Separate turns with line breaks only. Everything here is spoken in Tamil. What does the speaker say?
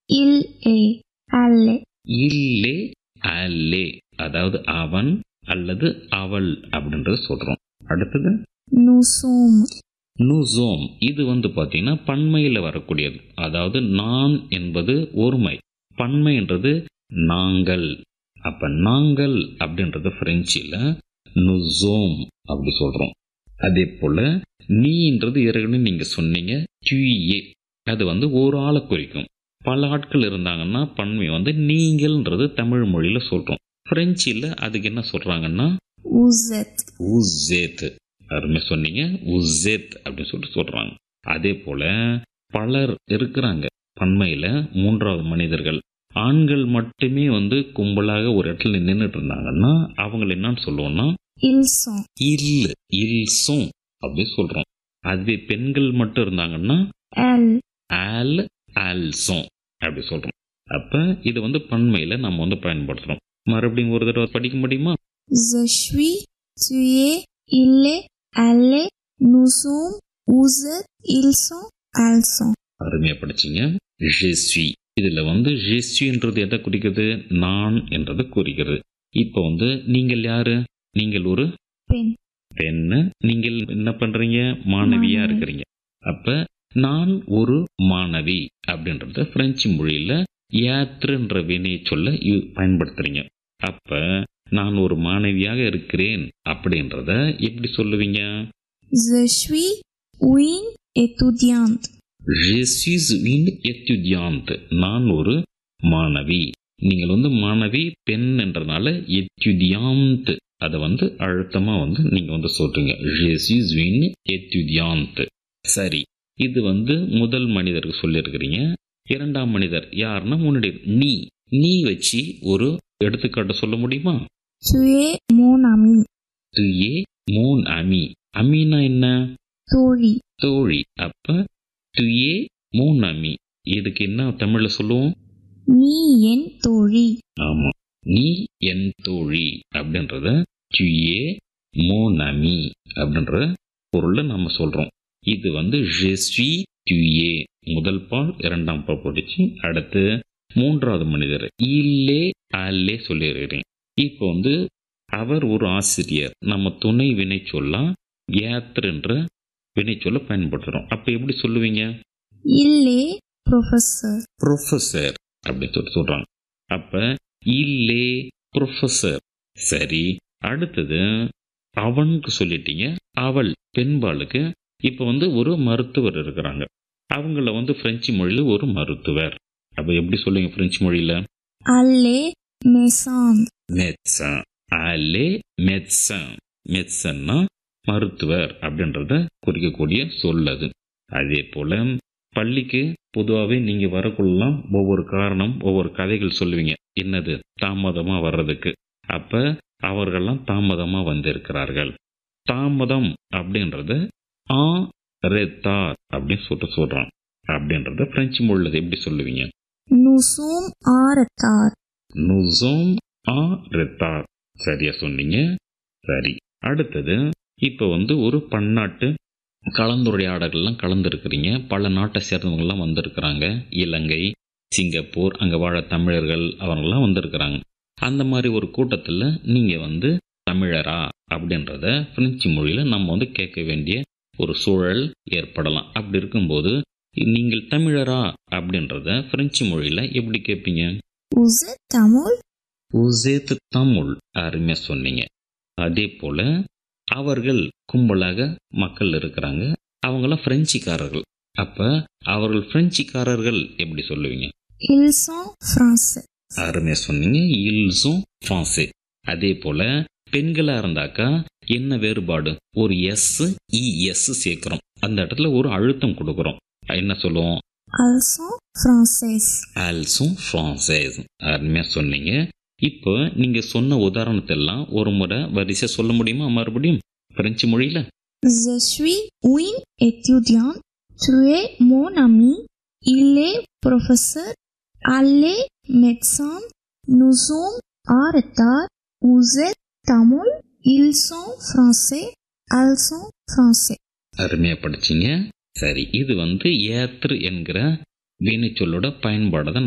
il est, elle est,
இல்லே அல்லே அதாவது அவன் அல்லது அவள் அப்படின்றத சொல்றோம் அடுத்தது
nous sommes,
நுசோம் இது வந்து பார்த்தீங்கன்னா பன்மையில் வரக்கூடியது அதாவது நான் என்பது ஒருமை பன்மைன்றது நாங்கள் அப்ப நாங்கள் அப்படின்றது பிரெஞ்சில் நுசோம் அப்படி சொல்றோம் அதே போல நீன்றது ஏற்கனவே நீங்க சொன்னீங்க துயே அது வந்து ஒரு ஆளை குறிக்கும் பல ஆட்கள் இருந்தாங்கன்னா பன்மை வந்து நீங்கள்ன்றது தமிழ் மொழியில சொல்றோம் பிரெஞ்சில் அதுக்கு என்ன சொல்றாங்கன்னா
vous êtes,
உசேத் அருமை சொன்னீங்க உசேத் அப்படின்னு சொல்லிட்டு சொல்றாங்க அதே போல பலர் இருக்கிறாங்க பன்மையில மூன்றாவது மனிதர்கள் ஆண்கள் மட்டுமே வந்து கும்பலாக ஒரு இடத்துல நின்றுட்டு இருந்தாங்கன்னா அவங்களை என்னன்னு சொல்லுவோம்னா
ils sont,
இல் இல்சும் அப்படி சொல்றோம் அதுவே பெண்கள் மட்டும் இருந்தாங்கன்னா
elles,
ஆல் ஆல்சும் அப்படி சொல்றோம் அப்ப இது வந்து பன்மையில நம்ம வந்து பயன்படுத்துறோம் மறுபடியும் ஒரு தடவை படிக்க முடியுமா
je suis, tu es, il est, elle est, nous sommes, vous êtes, ils sont, elles sont.
அருமையா படிச்சீங்க ஜெஸ்வி இதுல வந்து ஜெஸ்வின்றது எதை குறிக்கிறது நான் என்றதை குறிக்கிறது இப்போ வந்து நீங்கள் யாரு நீங்கள் ஒரு
பெண்
பெண்ணு நீங்கள் என்ன பண்றீங்க மாணவியா
மாணவி.
இருக்கிறீங்க அப்ப நான் ஒரு மாணவி அப்படின்றத பிரெஞ்சு மொழியில ஏற்றுன்ற வினையை சொல்ல யூ- பயன்படுத்துறீங்க அப்ப நான் ஒரு மாணவியாக இருக்கிறேன் அப்படின்றத எப்படி சொல்லுவீங்க
Je suis une étudiante.
Je suis une étudiante. நான் ஒரு மாணவி நீங்கள் வந்து மாணவி பெண் என்றனால எத்துடியாந்த் அதை வந்து அழுத்தமா வந்து நீங்க வந்து சொல்றீங்க Je suis une étudiante. சரி இது வந்து முதல் மனிதருக்கு சொல்லியிருக்கிறீங்க இரண்டாம் மனிதர் யாருன்னா முன்னாடி நீ நீ வச்சு ஒரு எடுத்துக்காட்டு சொல்ல முடியுமா
Tu es mon ami.
துயே மூன் அமி அமீனா என்ன
தோழி
தோழி அப்ப துயே மூன் அமி இதுக்கு என்ன தமிழ்ல சொல்லுவோம்
நீ என் தோழி
ஆமா நீ என் தோழி அப்படின்றத துயே மூன் அமி அப்படின்ற பொருள்ல நம்ம சொல்றோம் இது வந்து ஜெஸ்வி துயே முதல் பால் இரண்டாம் பால் போட்டுச்சு அடுத்து மூன்றாவது மனிதர் இல்லே அல்லே சொல்லியிருக்கிறேன் இப்போ வந்து அவர் ஒரு ஆசிரியர் நம்ம துணை வினை சொல்லலாம் ஏத்ருன்ற வினை சொல்ல பயன்படுத்துறோம் அப்ப எப்படி சொல்லுவீங்க
இல்லே ப்ரொஃபஸர்
ப்ரொஃபஸர் அப்படின்னு சொல்லி சொல்றாங்க அப்ப இல்லே ப்ரொஃபஸர் சரி அடுத்தது அவனுக்கு சொல்லிட்டீங்க அவள் பெண்பாளுக்கு இப்போ வந்து ஒரு மருத்துவர் இருக்கிறாங்க அவங்கள வந்து பிரெஞ்சு மொழியில ஒரு மருத்துவர் அப்ப எப்படி சொல்லுவீங்க பிரெஞ்சு மொழியில
அல்லே மெசான்
மெட்சன் அலே மெட்சன் மெட்சன்னா மருத்துவர் அப்படின்றத குறிக்கக்கூடிய சொல் அது அதே போல பள்ளிக்கு பொதுவாகவே நீங்க வரக்குள்ளலாம் ஒவ்வொரு காரணம் ஒவ்வொரு கதைகள் சொல்லுவீங்க என்னது தாமதமா வர்றதுக்கு அப்ப அவர்கள்லாம் தாமதமா வந்திருக்கிறார்கள் தாமதம் அப்படின்றத ஆ ரெத்தார் அப்படின்னு சொல்லிட்டு சொல்றான் அப்படின்றத பிரெஞ்சு மொழியில் எப்படி சொல்லுவீங்க
nous sommes en retard
நுசோம் ஆ ரெத்தார் சரியா சொன்னீங்க சரி அடுத்தது இப்போ வந்து ஒரு பன்னாட்டு கலந்துரையாடல்கள்லாம் கலந்துருக்கிறீங்க பல நாட்டை சேர்ந்தவங்கலாம் வந்திருக்கிறாங்க இலங்கை சிங்கப்பூர் அங்கே வாழ தமிழர்கள் அவங்கெல்லாம் வந்திருக்கிறாங்க அந்த மாதிரி ஒரு கூட்டத்தில் நீங்கள் வந்து தமிழரா அப்படின்றத பிரெஞ்சு மொழியில் நம்ம வந்து கேட்க வேண்டிய ஒரு சூழல் ஏற்படலாம் அப்படி இருக்கும்போது நீங்கள் தமிழரா அப்படின்றத பிரெஞ்சு மொழியில் எப்படி கேட்பீங்க
vous êtes தமிழ்
உசேத்து தமிழ் அருமையாக சொன்னீங்க அதே போல அவர்கள் கும்பலாக மக்கள் இருக்கிறாங்க அவங்களாம் பிரெஞ்சுக்காரர்கள் அப்ப அவர்கள் பிரெஞ்சுக்காரர்கள் எப்படி சொல்லுவீங்க
ils sont français
அருமையாக சொன்னீங்க இல்ஸும் ஃப்ரான்சே அதே போல பெண்களா இருந்தாக்கா என்ன வேறுபாடு ஒரு எஸ் இஎஸ் சேர்க்கிறோம் அந்த இடத்துல ஒரு அழுத்தம் கொடுக்குறோம் என்ன சொல்லுவோம்
elles sont françaises
ஆல்ஸும் ஃப்ரான்சேஸ் அருமையாக சொன்னீங்க இப்போ நீங்க சொன்ன உதாரணத்தை எல்லாம் ஒரு முறை வரிசை சொல்ல முடியுமா மறுபடியும் பிரெஞ்சு மொழியில
je suis une étudiante tu es mon ami il est professeur elle est médecin nous sommes en retard vous êtes Tamil ils sont français elles sont français
அருமையா படிச்சீங்க சரி இது வந்து ஏத்ரு என்கிற வினைச்சொல்லோட பயன்பாடை தான்